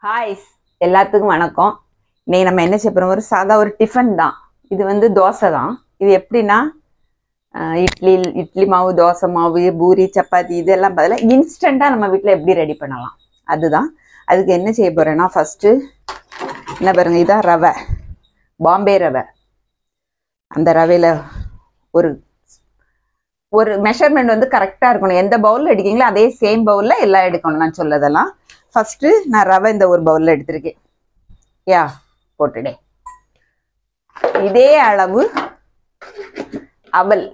hi எல்லாத்துக்கும் வணக்கம் இன்னைக்கு நம்ம என்ன செய்ய போறோம் ஒரு சாதா ஒரு டிஃபன் தான் இது வந்து தோசை தான் இது எப்படின்னா ஆஹ் இட்லி இட்லி மாவு தோசை மாவு பூரி சப்பாத்தி இதெல்லாம் பதிலாக இன்ஸ்டண்ட்டாக நம்ம வீட்டில் எப்படி ரெடி பண்ணலாம் அதுதான் அதுக்கு என்ன செய்ய போறேன்னா ஃபஸ்ட்டு என்ன பாருங்க இதான் ரவை பாம்பே ரவை அந்த ரவையில் ஒரு ஒரு மெஷர்மெண்ட் வந்து கரெக்டாக இருக்கணும் எந்த பவுலில் எடுக்கீங்களோ அதே சேம் பவுலில் எல்லாம் எடுக்கணும் நான் சொல்லதெல்லாம் ஃபஸ்ட்டு நான் ரவை இந்த ஒரு பவுலில் எடுத்திருக்கேன் யா போட்டுடே இதே அளவு அவல்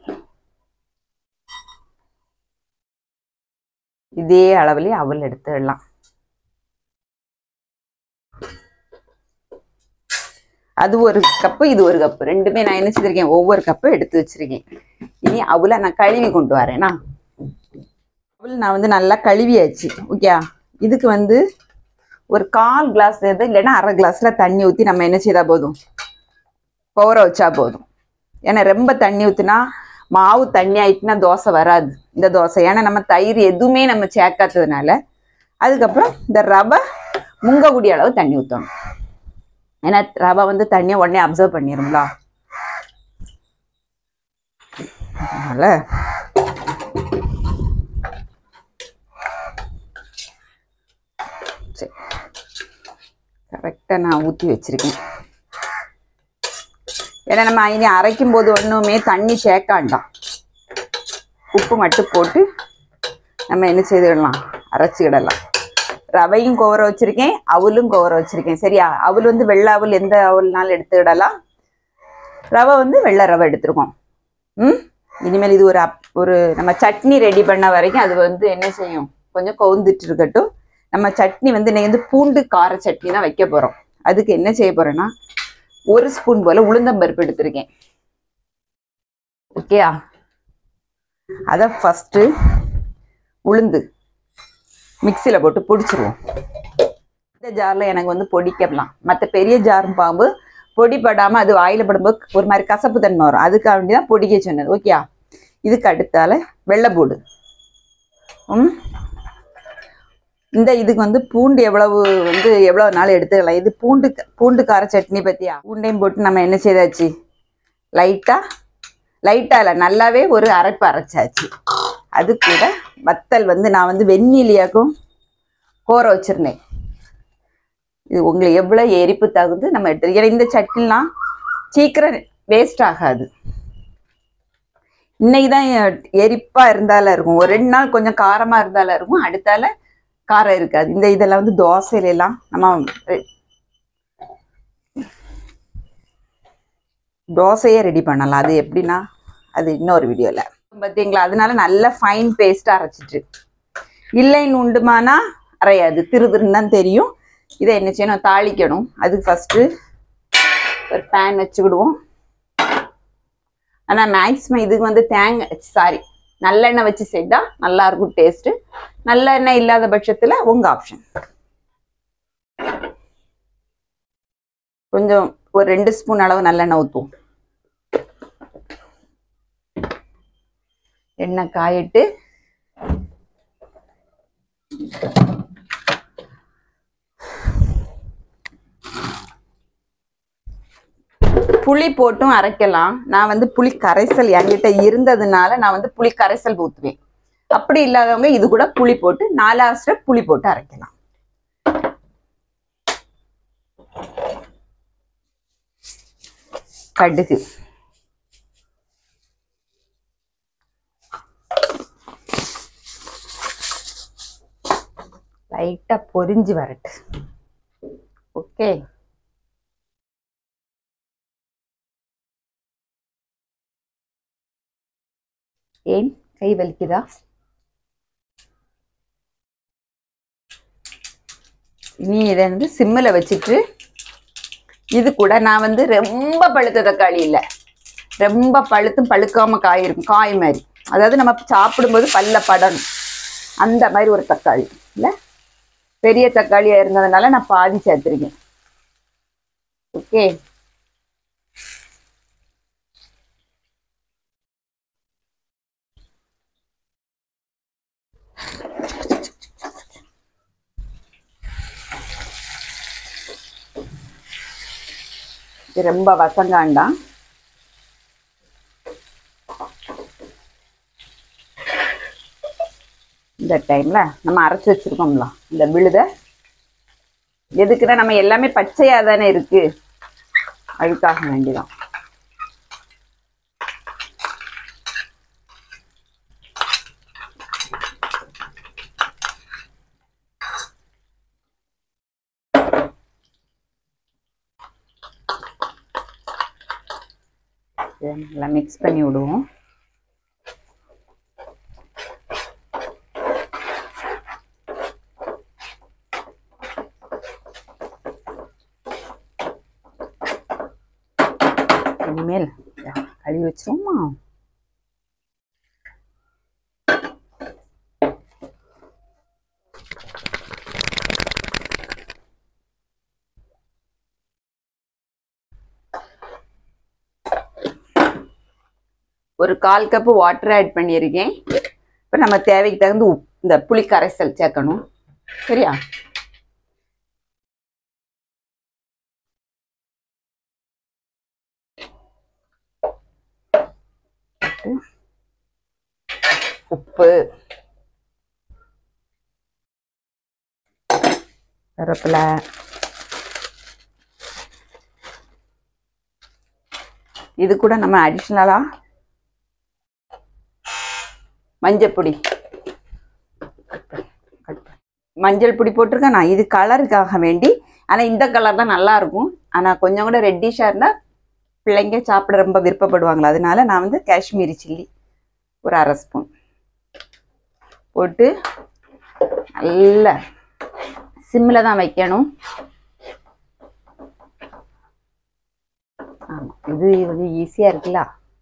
இதே அளவுலயே அவல் எடுத்துடலாம் அது ஒரு கப்பு இது ஒரு கப்பு ரெண்டுமே நான் என்ன செய்திருக்கேன் ஒவ்வொரு கப்பு எடுத்து வச்சிருக்கேன் இனி அவலை நான் கழுவி கொண்டு வரேனா அவல் நான் வந்து நல்லா கழுவியாச்சு ஓகே இதுக்கு வந்து ஒரு கால் கிளாஸ் இது இல்லைன்னா அரை கிளாஸ்ல தண்ணி ஊற்றி நம்ம என்ன செய்தா போதும் கோர வச்சா போதும் ஏன்னா ரொம்ப தண்ணி ஊற்றினா மாவு தண்ணி ஆயிட்டுனா தோசை வராது இந்த தோசை ஏன்னா நம்ம தயிர் எதுவுமே நம்ம சேர்க்காததுனால அதுக்கப்புறம் இந்த ரவை முங்கக்கூடிய அளவு தண்ணி ஊற்றணும் ஏன்னா ரவை வந்து தண்ணியை உடனே அப்சர்வ் பண்ணிடுங்களா அதனால சரி கரெக்டாக நான் ஊற்றி வச்சிருக்கேன் ஏன்னா நம்ம இனி அரைக்கும் போது ஒன்றுமே தண்ணி சேர்க்காண்டாம் உப்பு மட்டும் போட்டு நம்ம என்ன செய்துவிடலாம் அரைச்சிக்கிடலாம் ரவையும் கோவர வச்சிருக்கேன் அவலும் கோவர வச்சிருக்கேன் சரியா அவல் வந்து வெள்ளை அவல் எந்த அவல்னாலும் எடுத்துக்கிடலாம் ரவை வந்து வெள்ளை ரவை எடுத்துருக்கோம் ம் இனிமேல் இது ஒரு அப் ஒரு நம்ம சட்னி ரெடி பண்ண வரைக்கும் அது வந்து என்ன செய்யும் கொஞ்சம் கவுந்துட்டு இருக்கட்டும் நம்ம சட்னி வந்து இன்னைக்கு வந்து பூண்டு கார சட்னி தான் வைக்க போகிறோம் அதுக்கு என்ன செய்ய போறேன்னா ஒரு ஸ்பூன் போல உளுந்தம்பருப்பு எடுத்திருக்கேன் ஓகேயா அதை ஃபஸ்ட்டு உளுந்து மிக்சியில் போட்டு பொடிச்சிருவோம் இந்த ஜாரில் எனக்கு வந்து பொடிக்கலாம் மற்ற பெரிய ஜாரும் பாம்பு பொடிப்படாமல் அது வாயில் படும்போது ஒரு மாதிரி கசப்பு தன்மை வரும் அதுக்காக வேண்டி தான் பொடிக்க சொன்னது ஓகேயா இதுக்கு அடுத்தால வெள்ளைப்பூடு ம் இந்த இதுக்கு வந்து பூண்டு எவ்வளவு வந்து எவ்வளவு நாள் எடுத்துக்கலாம் இது பூண்டு பூண்டு கார சட்னி பத்தியா பூண்டையும் போட்டு நம்ம என்ன செய்தாச்சு லைட்டா லைட்டா இல்லை நல்லாவே ஒரு அரைப்பு அரைச்சாச்சு அது கூட வத்தல் வந்து நான் வந்து வெந்நீலியாக்கும் கோர வச்சிருந்தேன் இது உங்களுக்கு எவ்வளோ எரிப்பு தகுந்து நம்ம எடுத்து ஏன்னா இந்த சட்னிலாம் சீக்கிரம் வேஸ்ட் ஆகாது இன்னைக்கு தான் எரிப்பா இருந்தால இருக்கும் ஒரு ரெண்டு நாள் கொஞ்சம் காரமா இருந்தால இருக்கும் அடுத்தால காரம் இருக்காது இந்த இதெல்லாம் வந்து தோசையில எல்லாம் நம்ம ரெ- தோசையே ரெடி பண்ணலாம் அது எப்படின்னா அது இன்னொரு வீடியோல பார்த்தீங்களா அதனால நல்ல ஃபைன் பேஸ்டா அரைச்சிட்டு இல்லைன்னு உண்டுமானா அரையாது திரு திருன்னு தான் தெரியும் இதை என்ன செய்யணும் தாளிக்கணும் அதுக்கு ஃபர்ஸ்ட் ஒரு பேன் வச்சுக்கிடுவோம் ஆனால் மேக்ஸிமம் இதுக்கு வந்து தேங்காய் சாரி நல்லெண்ணெய் வச்சு செஞ்சா நல்லா இருக்கும் டேஸ்ட்டு நல்லெண்ணெய் இல்லாத பட்சத்தில் உங்க ஆப்ஷன் கொஞ்சம் ஒரு ரெண்டு ஸ்பூன் அளவு நல்லெண்ணெய் ஊற்றுவோம் எண்ணெய் காயிட்டு புளி போட்டும் அரைக்கலாம் நான் வந்து புளி கரைசல் என்கிட்ட இருந்ததுனால நான் வந்து புளி கரைசல் ஊற்றுவேன் அப்படி இல்லாதவங்க இது கூட புளி போட்டு நாலாவது ஸ்டெப் புளி போட்டு அரைக்கலாம் கடுகு லைட்டா பொரிஞ்சு வரட்டு ஓகே ஏன் கை வலிக்குதா இனி இதை வந்து சிம்மில் வச்சுட்டு இது கூட நான் வந்து ரொம்ப பழுத்த தக்காளி இல்லை ரொம்ப பழுத்தும் பழுக்காம காய் இருக்கும் காய் மாதிரி அதாவது நம்ம சாப்பிடும்போது பல்ல படணும் அந்த மாதிரி ஒரு தக்காளி இல்லை பெரிய தக்காளியாக இருந்ததுனால நான் பாதி சேர்த்துருக்கேன் ஓகே இது ரொம்ப வசங்காண்டாம் இந்த டைம்ல நம்ம அரைச்சி வச்சிருக்கோம்ல இந்த விழுத எதுக்குன்னா நம்ம எல்லாமே பச்சையா தானே இருக்கு அழுக்காக வேண்டிதான் இதை நல்லா மிக்ஸ் பண்ணி விடுவோம் இனிமேல் இதை கழுவி வச்சிருவோமா ஒரு கால் கப்பு வாட்டர் ஆட் பண்ணியிருக்கேன் இப்போ நம்ம தேவைக்கு தகுந்த உப் இந்த புளி கரைசல் சேர்க்கணும் சரியா உப்பு கருவேப்பிலை இது கூட நம்ம அடிஷ்னலா மஞ்சள் பொடி மஞ்சள் பொடி போட்டிருக்கேன் நான் இது கலருக்காக வேண்டி ஆனால் இந்த கலர் தான் நல்லா இருக்கும் ஆனால் கொஞ்சம் கூட ரெட்டிஷாக இருந்தால் பிள்ளைங்க சாப்பிட ரொம்ப விருப்பப்படுவாங்களா அதனால நான் வந்து காஷ்மீரி சில்லி ஒரு அரை ஸ்பூன் போட்டு நல்லா சிம்மில் தான் வைக்கணும் ஆமாம் இது கொஞ்சம் ஈஸியாக இருக்குல்ல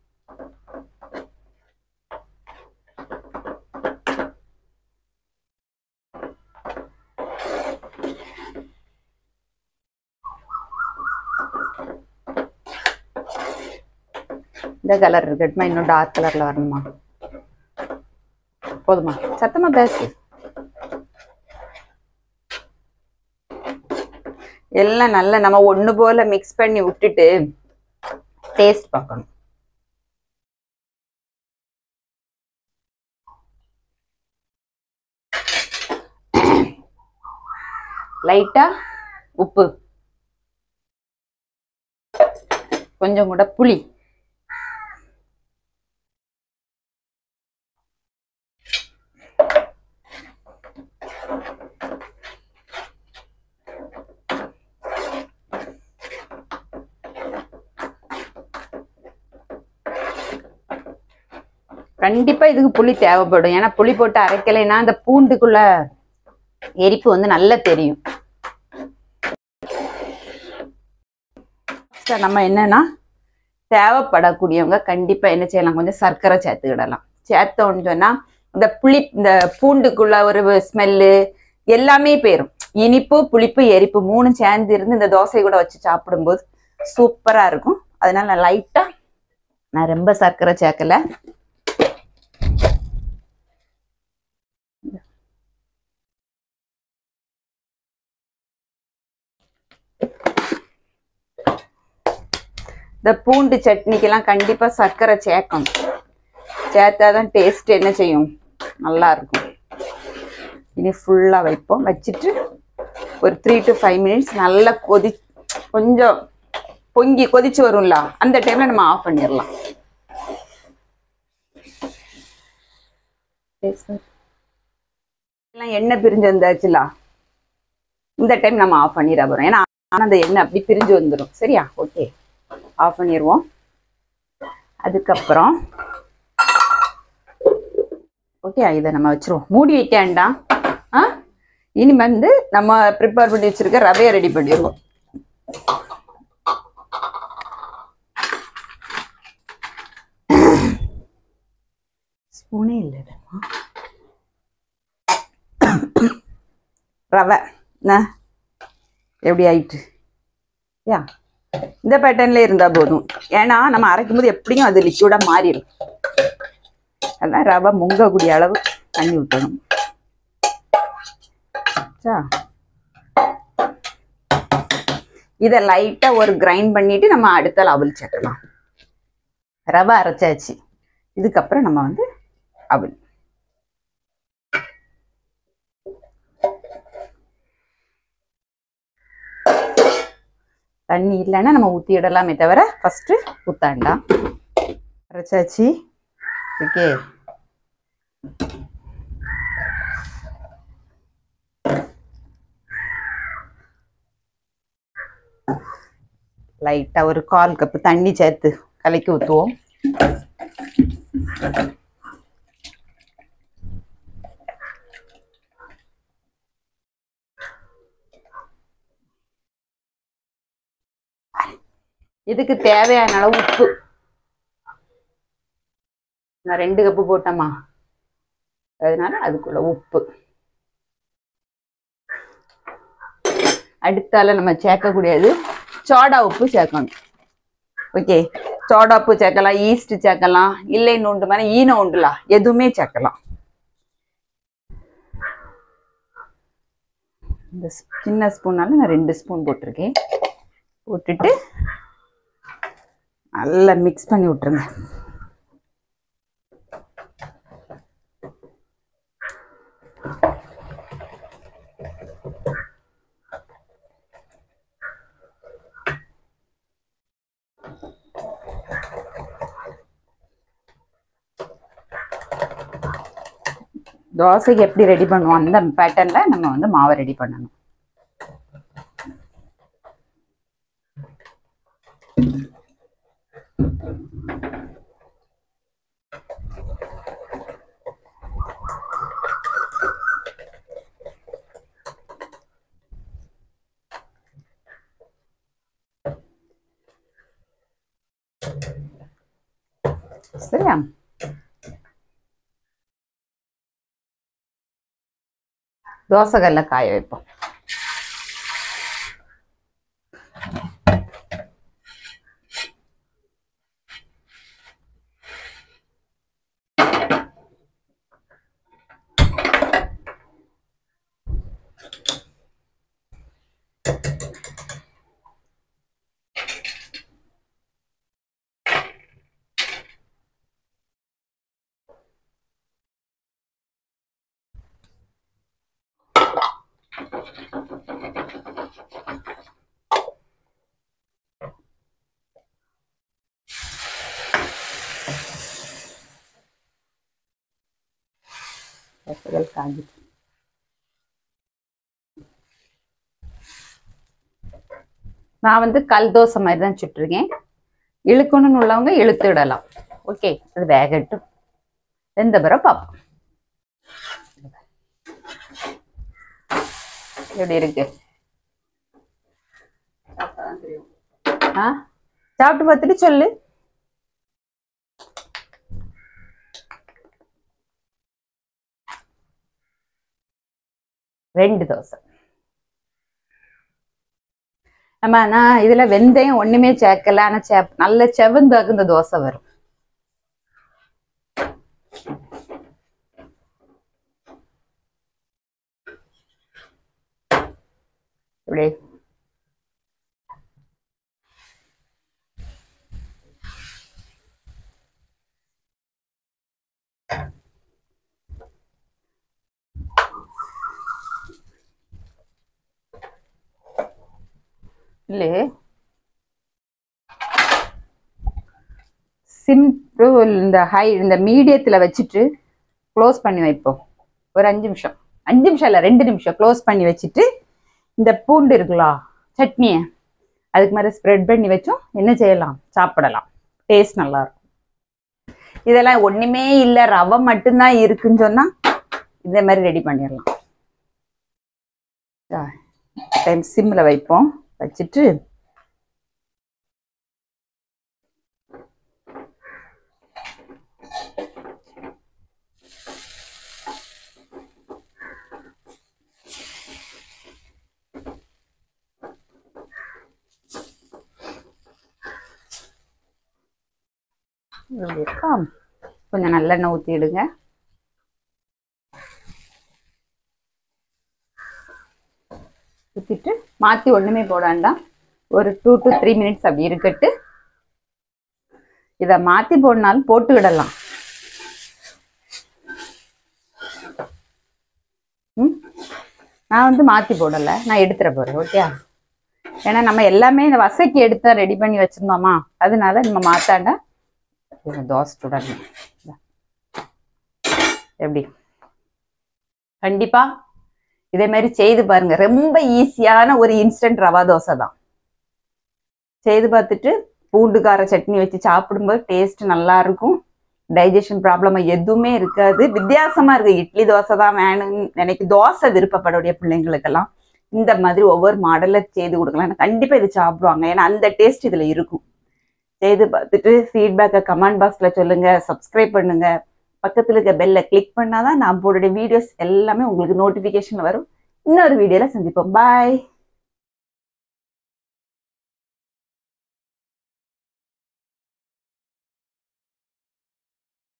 இந்த கலர் இருக்கட்டுமா இன்னும் டார்க் கலர்ல வரணுமா போதுமா சத்தமா பேசு எல்லாம் நல்லா நம்ம ஒண்ணு போல மிக்ஸ் பண்ணி விட்டுட்டு டேஸ்ட் பார்க்கணும் லைட்டா உப்பு கொஞ்சம் கூட புளி கண்டிப்பா இதுக்கு புளி தேவைப்படும் ஏன்னா புளி போட்டு அரைக்கலைன்னா அந்த பூண்டுக்குள்ள எரிப்பு வந்து நல்லா தெரியும் Next நம்ம என்னன்னா தேவைப்படக்கூடியவங்க கண்டிப்பா என்ன செய்யலாம் கொஞ்சம் சர்க்கரை சேர்த்துக்கிடலாம் சேர்த்தோன்னு சொன்னா இந்த புளி இந்த பூண்டுக்குள்ள ஒரு ஸ்மெல்லு எல்லாமே போயிரும் இனிப்பு புளிப்பு எரிப்பு மூணும் சேர்ந்து இருந்து இந்த தோசை கூட வச்சு சாப்பிடும்போது சூப்பரா இருக்கும் அதனால நான் லைட்டா நான் ரொம்ப சர்க்கரை சேர்க்கல இந்த பூண்டு சட்னிக்கெல்லாம் கண்டிப்பா சர்க்கரை சேர்க்கணும் சேர்த்தாதான் டேஸ்ட் என்ன செய்யும் நல்லா இருக்கும் இனி ஃபுல்லா வைப்போம் வச்சுட்டு ஒரு த்ரீ டு ஃபைவ் மினிட்ஸ் நல்லா கொதி கொஞ்சம் பொங்கி கொதிச்சு வரும்ல அந்த டைம்ல நம்ம ஆஃப் பண்ணிடலாம் எல்லாம் எண்ணெய் பிரிஞ்சு வந்தாச்சுல இந்த டைம் நம்ம ஆஃப் பண்ணிட போறோம் ஏன்னா ஆனா அந்த எண்ணெய் அப்படி பிரிஞ்சு வந்துடும் சரியா ஓகே ஆஃப் பண்ணிடுவோம் அதுக்கப்புறம் ஓகே இதை நம்ம வச்சிருவோம் மூடி வைக்க வேண்டாம் ஆ இனி வந்து நம்ம ப்ரிப்பேர் பண்ணி வச்சிருக்க ரவையை ரெடி பண்ணிடுவோம் ஸ்பூனே இல்லை ரவை என்ன எப்படி ஆயிட்டு யா இந்த பேட்டர்ன்ல இருந்தா போதும் ஏன்னா நம்ம அரைக்கும் போது எப்படியும் அது லிக்விடா மாறிடும் அதான் ரவை முங்கக்கூடிய அளவு தண்ணி ஊற்றணும் சா இதை லைட்டாக ஒரு கிரைண்ட் பண்ணிட்டு நம்ம அடுத்த அவல் சேர்க்கலாம் ரவை அரைச்சாச்சு இதுக்கப்புறம் நம்ம வந்து அவல் தண்ணி இல்லைன்னா நம்ம ஊற்றிடலாமே தவிர ஃபஸ்ட்டு ஊத்தாண்டாம் அரைச்சாச்சு ஓகே லைட்டாக ஒரு கால் கப்பு தண்ணி சேர்த்து கலக்கி ஊற்றுவோம் இதுக்கு தேவையான அளவு உப்பு நான் ரெண்டு கப்பு போட்டேம்மா அதனால அதுக்குள்ள உப்பு அடுத்தால நம்ம சேர்க்கக்கூடியது சோடா உப்பு சேர்க்கணும் ஓகே சோடா உப்பு சேர்க்கலாம் ஈஸ்ட் சேர்க்கலாம் இல்லை உண்டு மாதிரி ஈன உண்டுலா எதுவுமே சேர்க்கலாம் இந்த ஸ்- சின்ன ஸ்பூனால நான் ரெண்டு ஸ்பூன் போட்டிருக்கேன் போட்டுட்டு நல்லா மிக்ஸ் பண்ணி விட்டுருங்க தோசைக்கு எப்படி ரெடி பண்ணுவோம் அந்த பேட்டர்ன்ல நம்ம வந்து மாவை ரெடி பண்ணணும் சரியா தோசைக்கல்ல காய வைப்போம் தோசைகள் காஞ்சிட்டு நான் வந்து கல் தோசை மாதிரி தான் சுட்டிருக்கேன் இழுக்கணும்னு உள்ளவங்க இழுத்து விடலாம் ஓகே அது வேகட்டும் எந்த பிறகு பார்ப்போம் எப்படி இருக்கு ஆ சாப்பிட்டு பார்த்துட்டு சொல்லு ரெண்டு தோசை ஆமா நான் இதுல வெந்தயம் ஒண்ணுமே சேர்க்கல ஆனா சே- நல்ல செவந்தாக்குந்த தோசை வரும் இப்படி இல்லையே சிம்பிள் இந்த ஹை இந்த மீடியத்தில் வச்சுட்டு க்ளோஸ் பண்ணி வைப்போம் ஒரு அஞ்சு நிமிஷம் அஞ்சு நிமிஷம் இல்லை ரெண்டு நிமிஷம் க்ளோஸ் பண்ணி வச்சுட்டு இந்த பூண்டு இருக்குல்ல சட்னியை அதுக்கு மேலே ஸ்ப்ரெட் பண்ணி வச்சோம் என்ன செய்யலாம் சாப்பிடலாம் டேஸ்ட் நல்லா இருக்கும் இதெல்லாம் ஒண்ணுமே இல்லை ரவை மட்டும்தான் இருக்குன்னு சொன்னா இதே மாதிரி ரெடி பண்ணிடலாம் டைம் சிம்மில் வைப்போம் வச்சுட்டு இப்படி இருக்கா கொஞ்சம் நல்லெண்ணெய் ஊற்றிடுங்க ஊற்றிட்டு மாற்றி ஒன்றுமே போட வேண்டாம் ஒரு டூ டு த்ரீ மினிட்ஸ் அப்படி இருக்கட்டு இதை மாற்றி போடனாலும் போட்டு விடலாம் ம் நான் வந்து மாற்றி போடலை நான் எடுத்துட போகிறேன் ஓகே ஏன்னா நம்ம எல்லாமே இந்த வசைக்கு எடுத்தா ரெடி பண்ணி வச்சிருந்தோமா அதனால நம்ம மாத்தாண்டா இது தோசை சுடணும் எப்படி கண்டிப்பா இதே மாதிரி செய்து பாருங்க ரொம்ப ஈஸியான ஒரு இன்ஸ்டன்ட் ரவா தோசை தான் செய்து பார்த்துட்டு பூண்டு கார சட்னி வச்சு சாப்பிடும்போது டேஸ்ட் நல்லா இருக்கும் டைஜஷன் ப்ராப்ளம் எதுவுமே இருக்காது வித்தியாசமா இருக்கு இட்லி தோசை தான் வேணும்னு நினைக்கு தோசை விருப்பப்படக்கூடிய பிள்ளைங்களுக்கெல்லாம் இந்த மாதிரி ஒவ்வொரு மாடல்ல செய்து கொடுக்கலாம் ஏன்னா கண்டிப்பா இது சாப்பிடுவாங்க ஏன்னா அந்த டேஸ்ட் இதுல இருக்கும் செய்து பார்த்துட்டு ஃபீட்பேக்கை கமெண்ட் பாக்ஸ்ல சொல்லுங்க சப்ஸ்கிரைப் பண்ணுங்க பக்கத்துல இருக்க பெல்லை கிளிக் பண்ணாதான் நான் போடுற வீடியோஸ் எல்லாமே உங்களுக்கு நோட்டிஃபிகேஷன் வரும் இன்னொரு வீடியோல சந்திப்போம் பாய்